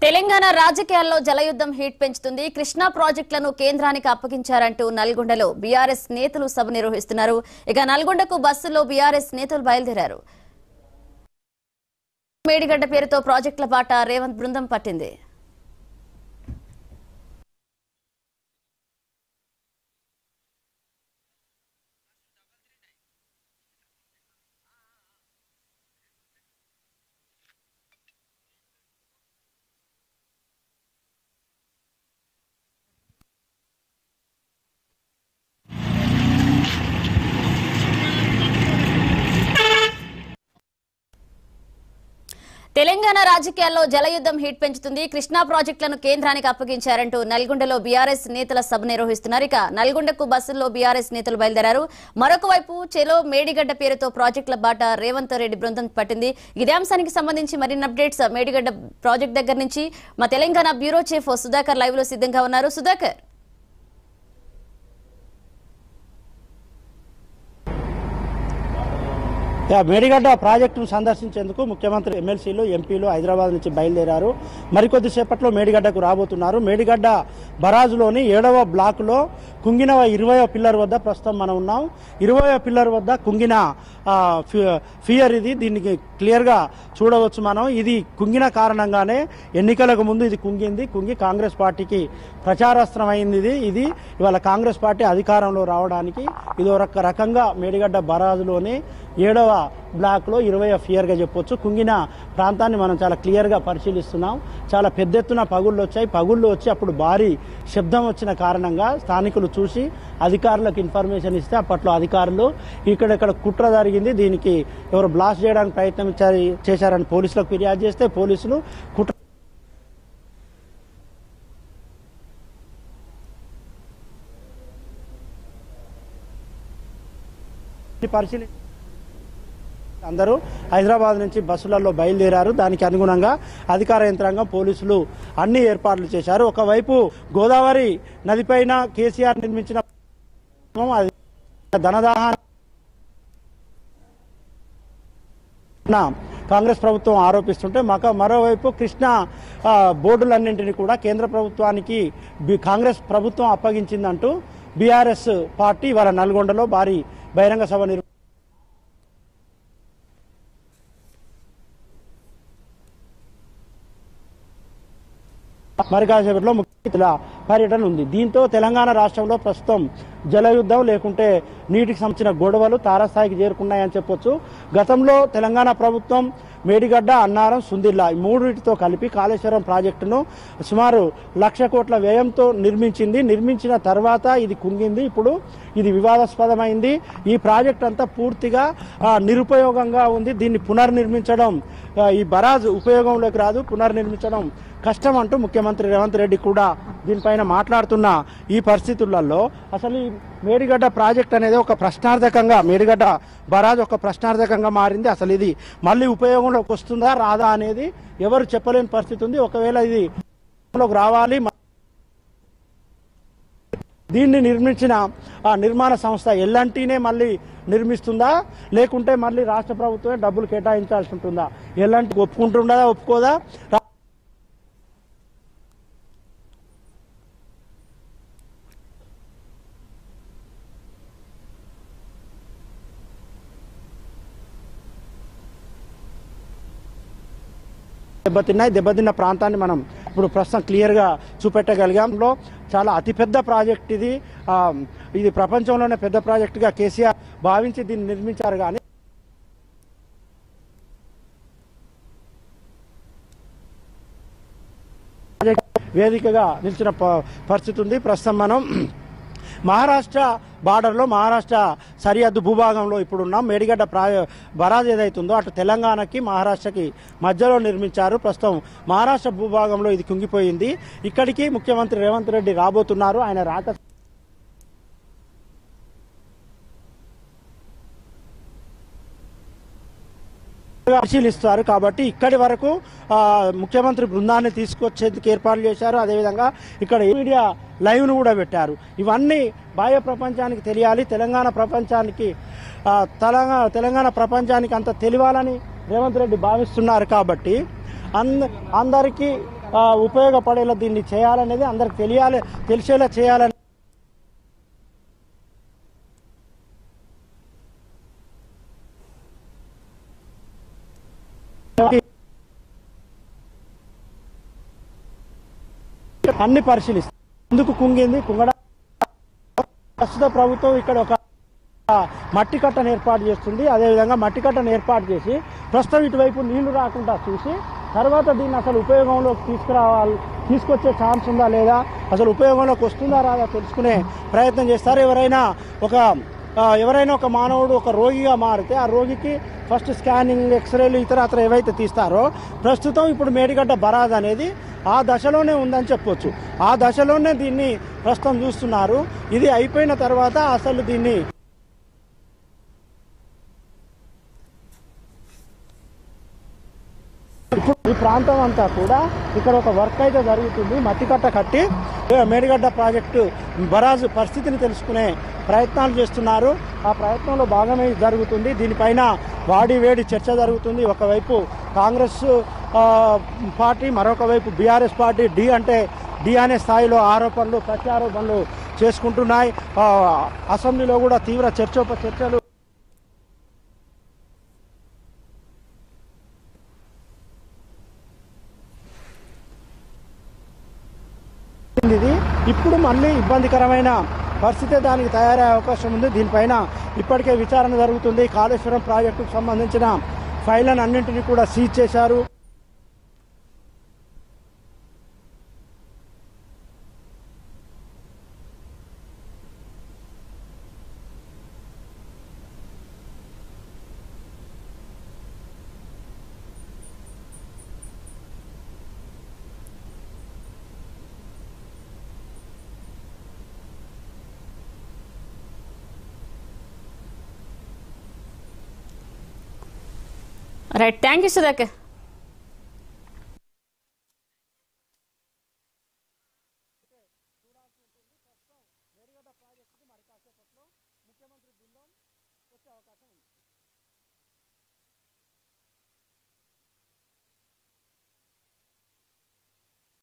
తెలంగాణ రాజకీయాల్లో జలయుద్ధం హీట్ పెంచుతుంది కృష్ణా ప్రాజెక్టులను కేంద్రానికి అప్పగించారంటూ నల్గొండలో బీఆర్ఎస్ నేతలు సభ నిర్వహిస్తున్నారు ఇక నల్గొండకు బస్సుల్లో బీఆర్ఎస్ నేతలు బయలుదేరారు మేడిగడ్డ పేరుతో ప్రాజెక్టుల బాట రేవంత్ బృందం పట్టింది తెలంగాణ రాజకీయాల్లో జలయుద్ధం హీట్ పెంచుతుంది కృష్ణా ప్రాజెక్టులను కేంద్రానికి అప్పగించారంటూ నల్గొండలో బీఆర్ఎస్ నేతల సభ నిర్వహిస్తున్నారు ఇక నల్గొండకు బస్సుల్లో బీఆర్ఎస్ నేతలు బయలుదేరారు మరొక వైపు చెలో మేడిగడ్డ పేరుతో ప్రాజెక్టుల బాట రేవంత్ రెడ్డి బృందం పట్టింది ఇదే అంశానికి సంబంధించి మరిన్ని అప్డేట్స్ మేడిగడ్డ ప్రాజెక్ట్ దగ్గర నుంచి మా Telangana bureau chief Sudhakar live లో సిద్ధంగా ఉన్నారు సుధాకర్ యా, మేడిగడ్డ ప్రాజెక్టును సందర్శించేందుకు ముఖ్యమంత్రి ఎమ్మెల్సీలు ఎంపీలు హైదరాబాద్ నుంచి బయలుదేరారు మరికొద్దిసేపట్లో మేడిగడ్డకు రాబోతున్నారు మేడిగడ్డ బరాజులోని ఏడవ బ్లాకులో కుంగిన ఇరవయో పిల్లర్ వద్ద ప్రస్తుతం మనం ఉన్నాం ఇరవయో పిల్లర్ వద్ద కుంగిన ఆ, ఫి- ఫియర్ ఇది దీనికి క్లియర్గా చూడవచ్చు మనం ఇది కుంగిన కారణంగానే ఎన్నికలకు ముందు ఇది కుంగింది కుంగి కాంగ్రెస్ పార్టీకి ప్రచారాస్త్రం అయింది ఇది ఇది ఇవాళ కాంగ్రెస్ పార్టీ అధికారంలో రావడానికి ఇది ఒక రకంగా మేడిగడ్డ బరాజులోని ఏడవ బ్లాక్లో ఇరవై ఫియర్గా చెప్పొచ్చు కుంగిన ప్రాంతాన్ని మనం చాలా క్లియర్గా పరిశీలిస్తున్నాం చాలా పెద్ద ఎత్తున పగుళ్ళు వచ్చాయి పగుళ్ళు వచ్చి అప్పుడు భారీ శబ్దం వచ్చిన కారణంగా స్థానికులు చూసి అధికారులకు ఇన్ఫర్మేషన్ ఇస్తే అప్పట్లో అధికారులు ఇక్కడెక్కడ కుట్ర జరిగింది దీనికి ఎవరు బ్లాస్ట్ చేయడానికి ప్రయత్నం ఇచ్చారు- చేశారని పోలీసులకు ఫిర్యాదు చేస్తే పోలీసులు కుట్ర పరిశీలి అందరూ హైదరాబాద్ నుంచి బస్సులలో బయలుదేరారు దానికి అనుగుణంగా అధికార యంత్రాంగం పోలీసులు అన్ని ఏర్పాట్లు చేశారు ఒకవైపు గోదావరి నదిపైన కేసీఆర్ నిర్మించిన అది ధనదాహాన్ని కాంగ్రెస్ ప్రభుత్వం ఆరోపిస్తుంటే మక మరోవైపు కృష్ణా ఆ, బోర్డులన్నింటినీ కూడా కేంద్ర ప్రభుత్వానికి బి- కాంగ్రెస్ ప్రభుత్వం అప్పగించిందంటూ బీఆర్ఎస్ పార్టీ ఇవాళ నల్గొండలో భారీ బహిరంగ సభ నిర్వ మరి కాసేపట్లో ముఖ్యమంత్రుల పర్యటన ఉంది దీంతో తెలంగాణ రాష్ట్రంలో ప్రస్తుతం జలయుద్ధం లేకుంటే నీటికి సంబంధించిన గొడవలు తారస్థాయికి చేరుకున్నాయని చెప్పొచ్చు గతంలో తెలంగాణ ప్రభుత్వం మేడిగడ్డ అన్నారం సుందిల్లా ఈ మూడింటితో కలిపి కాళేశ్వరం ప్రాజెక్టును సుమారు లక్ష కోట్ల వ్యయంతో నిర్మించింది నిర్మించిన తర్వాత ఇది కుంగింది ఇప్పుడు ఇది వివాదాస్పదమైంది ఈ ప్రాజెక్ట్ అంతా పూర్తిగా ఆ, నిరుపయోగంగా ఉంది దీన్ని పునర్నిర్మించడం ఆ, ఈ బరాజ్ ఉపయోగంలోకి రాదు పునర్నిర్మించడం కష్టం అంటూ ముఖ్యమంత్రి రేవంత్ రెడ్డి కూడా దీనిపైన మాట్లాడుతున్న ఈ పరిస్థితులలో అసలు ఈ మేడిగడ్డ ప్రాజెక్ట్ అనేది ఒక ప్రశ్నార్థకంగా మేడిగడ్డ బరాజ్ ఒక ప్రశ్నార్థకంగా మారింది అసలు ఇది మళ్ళీ ఉపయోగంలోకి వస్తుందా రాదా అనేది ఎవరు చెప్పలేని పరిస్థితి ఉంది ఒకవేళ ఇది ఉపయోగంలోకి రావాలి దీన్ని నిర్మించిన ఆ నిర్మాణ సంస్థ ఎల్ఎన్టీనే మళ్ళీ నిర్మిస్తుందా లేకుంటే మళ్ళీ రాష్ట్ర ప్రభుత్వమే డబ్బులు కేటాయించాల్సి ఉంటుందా ఎల్ఎన్టీ ఒప్పుకుంటుందా ఒప్పుకోదా రా- దెబ్బతిన్నాయి దెబ్బతిన్న ప్రాంతాన్ని మనం ఇప్పుడు ప్రస్తుతం క్లియర్గా చూపెట్టగలిగాంలో చాలా అతిపెద్ద ప్రాజెక్ట్ ఇది ఆ, ఇది ప్రపంచంలోనే పెద్ద ప్రాజెక్టుగా కేసీఆర్ భావించి దీన్ని నిర్మించారు కానీ ప్రాజెక్ట్ వేదికగా నిలిచిన ప- పరిస్థితి ఉంది ప్రస్తుతం మనం మహారాష్ట్ర బార్డర్లో మహారాష్ట్ర సరిహద్దు భూభాగంలో ఇప్పుడు ఉన్నాం మేడిగడ్డ ప్రా బరాజ్ ఏదైతుందో అటు తెలంగాణకి మహారాష్ట్రకి మధ్యలో నిర్మించారు ప్రస్తుతం మహారాష్ట్ర భూభాగంలో ఇది కుంగిపోయింది ఇక్కడికి ముఖ్యమంత్రి రేవంత్ రెడ్డి రాబోతున్నారు ఆయన రాక పరిశీలిస్తారు కాబట్టి ఇక్కడి వరకు ఆ, ముఖ్యమంత్రి బృందాన్ని తీసుకొచ్చేందుకు ఏర్పాట్లు చేశారు అదేవిధంగా ఇక్కడ మీడియా లైవ్ ను కూడా పెట్టారు ఇవన్నీ బాహ్య ప్రపంచానికి తెలియాలి తెలంగాణ ప్రపంచానికి ఆ, తెలంగాణ తెలంగాణ ప్రపంచానికి అంత తెలియాలని రేవంత్ రెడ్డి భావిస్తున్నారు కాబట్టి అంద అందరికీ ఆ, ఉపయోగపడేలా దీన్ని చేయాలనేది అందరికి తెలియాలి తెలిసేలా చేయాలని అన్ని పరిశీలిస్తాం ఎందుకు కుంగింది కుంగడం ప్రస్తుత ప్రభుత్వం ఇక్కడ ఒక మట్టి కట్టను ఏర్పాటు చేస్తుంది అదేవిధంగా మట్టి కట్టను ఏర్పాటు చేసి ప్రస్తుతం ఇటువైపు నీళ్లు రాకుండా చూసి తర్వాత దీన్ని అసలు ఉపయోగంలోకి తీసుకురావాలి తీసుకొచ్చే ఛాన్స్ ఉందా లేదా అసలు ఉపయోగంలోకి వస్తుందా రాదా తెలుసుకునే ప్రయత్నం చేస్తారు ఎవరైనా ఒక ఆ, ఎవరైనా ఒక మానవుడు ఒక రోగిగా మారితే ఆ రోగికి ఫస్ట్ స్కానింగ్ ఎక్స్రేలు ఇతరత్ర ఏవైతే తీస్తారో ప్రస్తుతం ఇప్పుడు మేడిగడ్డ బరాజ్ అనేది ఆ దశలోనే ఉందని చెప్పొచ్చు ఆ దశలోనే దీన్ని ప్రస్తుతం చూస్తున్నారు ఇది అయిపోయిన తర్వాత అసలు దీన్ని ఇప్పుడు ఈ ప్రాంతం అంతా కూడా ఇక్కడ ఒక వర్క్ అయితే జరుగుతుంది మట్టి కట్ట కట్టి మేడిగడ్డ ప్రాజెక్టు బరాజు పరిస్థితిని తెలుసుకునే ప్రయత్నాలు చేస్తున్నారు ఆ ప్రయత్నంలో భాగమే ఇది జరుగుతుంది దీనిపైన వాడి వేడి చర్చ జరుగుతుంది ఒకవైపు కాంగ్రెస్ ఆ, పార్టీ మరొక వైపు బీఆర్ఎస్ పార్టీ డి అంటే డి అనే స్థాయిలో ఆరోపణలు ప్రత్యారోపణలు చేసుకుంటున్నాయి ఆ, అసెంబ్లీలో కూడా తీవ్ర చర్చోప చర్చలు ఇది ఇప్పుడు మళ్ళీ ఇబ్బందికరమైన పరిస్థితి దానికి తయారయ్యే అవకాశం ఉంది దీనిపైన ఇప్పటికే విచారణ జరుగుతుంది కాళేశ్వరం ప్రాజెక్టుకు సంబంధించిన ఫైళ్లను అన్నింటినీ కూడా సీజ్ చేశారు రైట్ థ్యాంక్ యూ సుధాకర్ వచ్చే అవకాశం ఉంది